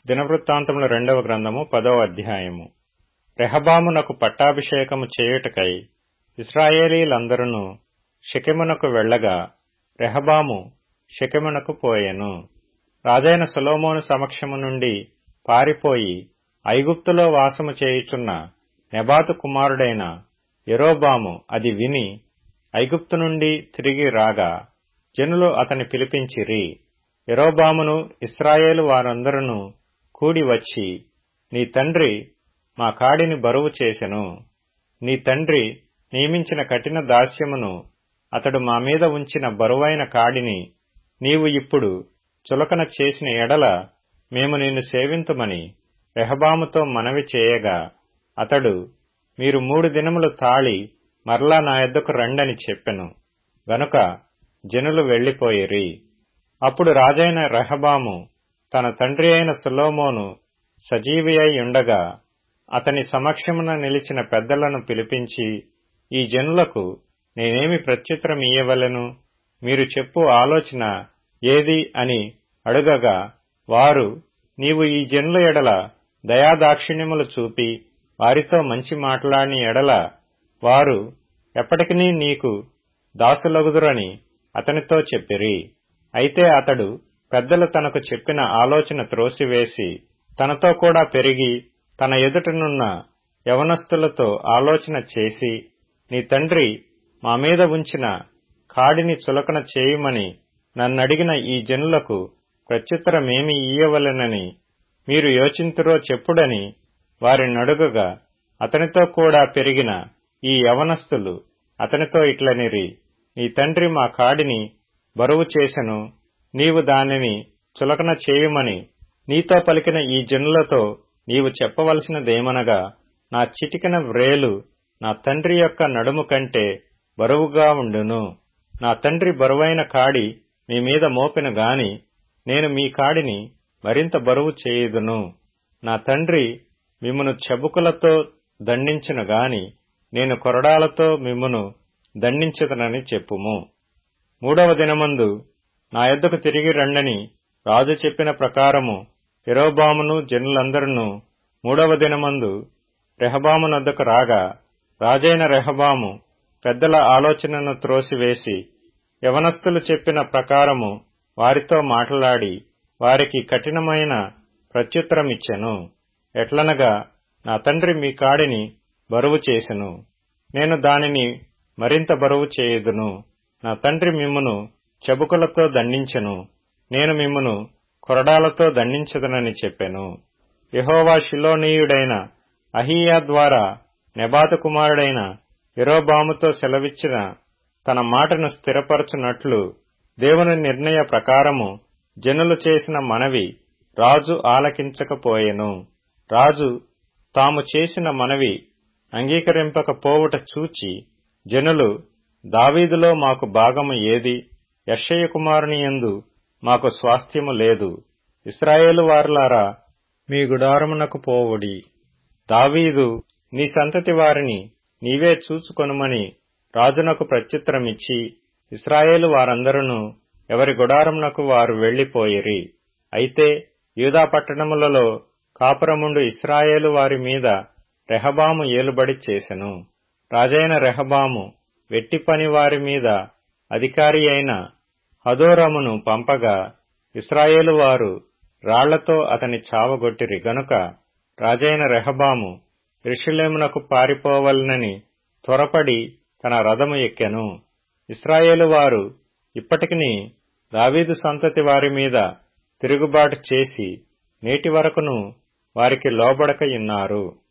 దినవృత్తాంతముల రెండవ గ్రంథము పదవ అధ్యాయము రెహబామునకు పట్టాభిషేకము చేయుటకై ఇస్రాయేలీలందరూ షెకెమునకు వెళ్ళగా రెహబాము షెకెమునకు పోయెను రాజైన సొలొమోను సమక్షము నుండి పారిపోయి ఐగుప్తులో వాసము చేయుచున్న నెబాతు కుమారుడైన యెరోబాము అది విని ఐగుప్తు నుండి తిరిగి రాగా జనులు అతని పిలిపించిరి యెరోబామును ఇస్రాయేలు వారందరూ కూడి వచ్చి నీ తండ్రి మా కాడిని బరువు చేసెను నీ తండ్రి నియమించిన కఠిన దాస్యమును అతడు మా మీద ఉంచిన బరువైన కాడిని నీవు ఇప్పుడు చులకన చేసిన ఎడల మేము నిన్ను సేవింతుమని రెహబాముతో మనవి చేయగా అతడు మీరు మూడు దినములు తాళి మరలా నా యొద్దకు రండని చెప్పెను గనుక జనులు వెళ్లిపోయిరి అప్పుడు రాజైన రెహబాము తన తండ్రి అయిన సులోమోను సజీవి అయి ఉండగా అతని సమక్షమున నిలిచిన పెద్దలను పిలిపించి ఈ జనులకు నేనేమి ప్రత్యుత్తరం ఇయ్యవలెను మీరు చెప్పు ఆలోచన ఏది అని అడుగగా వారు నీవు ఈ జనుల ఎడల దయాదాక్షిణ్యములు చూపి వారితో మంచి మాట్లాడిన ఎడల వారు ఎప్పటికీ నీకు దాసులగుదురని అతనితో చెప్పిరి అయితే అతడు పెద్దలు తనకు చెప్పిన ఆలోచన త్రోసివేసి తనతో కూడా పెరిగి తన ఎదుటనున్న యవనస్తులతో ఆలోచన చేసి నీ తండ్రి మా మీద ఉంచిన కాడిని చులకన చేయుమని నన్నడిగిన ఈ జనులకు ప్రత్యుత్తరమేమి ఇయ్యవలెనని మీరు యోచింతురో చెప్పుడని వారినడుగగా అతనితో కూడా పెరిగిన ఈ యవనస్తులు అతనితో ఇట్లనిరి నీ తండ్రి మా కాడిని బరువు చేసెను నీవు దానిని చులకన చేయుమని నీతో పలికిన ఈ జనులతో నీవు చెప్పవలసినదేమనగా నా చిటికిన వ్రేలు నా తండ్రి యొక్క నడుము కంటే బరువుగా ఉండును నా తండ్రి బరువైన కాడి మీ మీద మోపిన గాని నేను మీ కాడిని మరింత బరువు చేయుదును నా తండ్రి మిమ్మును చెబుకులతో దండించును గాని నేను కొరడాలతో మిమ్మును దండించదనని చెప్పుము మూడవ దినమందు నా యొద్దకు తిరిగి రండని రాజు చెప్పిన ప్రకారము ఎరోబామును జనులందరూ మూడవ దినమందు రెహబామునొద్దకు రాగా రాజైన రెహబాము పెద్దల ఆలోచనను త్రోసివేసి యవనస్తులు చెప్పిన ప్రకారము వారితో మాట్లాడి వారికి కఠినమైన ప్రత్యుత్తరమిచ్చెను ఎట్లనగా నా తండ్రి మీ కాడిని బరువు చేసెను నేను దానిని మరింత బరువు చేయుదును నా తండ్రి మిమ్మును చెబుకులతో దండించెను నేను మిమ్మును కొరడాలతో దండించదనని చెప్పెను యహోవా శిలోనీయుడైన అహీయా ద్వారా నెబాతు కుమారుడైన ఇరోబాముతో సెలవిచ్చిన తన మాటను స్థిరపరచునట్లు దేవుని నిర్ణయ ప్రకారము జనులు చేసిన మనవి రాజు ఆలకించకపోయెను రాజు తాము చేసిన మనవి అంగీకరింపకపోవుట చూచి జనులు దావీదులో మాకు భాగము ఏది యషయ్య కుమారుని యందు మాకు స్వాస్థ్యము లేదు ఇస్రాయేలు వారులారా మీ గుడారమునకు పోవుడి దావీదు నీ సంతతి వారిని నీవే చూచుకొనుమని రాజునకు ప్రత్యుత్తరమిచ్చి ఇస్రాయేలు వారందరూ ఎవరి గుడారమునకు వారు వెళ్లిపోయిరి అయితే యూదా పట్టణములలో కాపురముండు ఇస్రాయేలు వారి మీద రెహబాము ఏలుబడి చేసెను రాజైన రెహబాము వెట్టి పని వారి మీద అధికారి అయిన హదోరమును పంపగా ఇస్రాయేలు వారు రాళ్లతో అతని చావగొట్టిరి గనుక రాజైన రెహబాము ఇరుషులేమునకు పారిపోవలనని త్వరపడి తన రథము ఎక్కెను ఇస్రాయేలు వారు ఇప్పటికిని దావీదు సంతతి వారి మీద తిరుగుబాటు చేసి నేటి వరకును వారికి లోబడక ఇన్నారు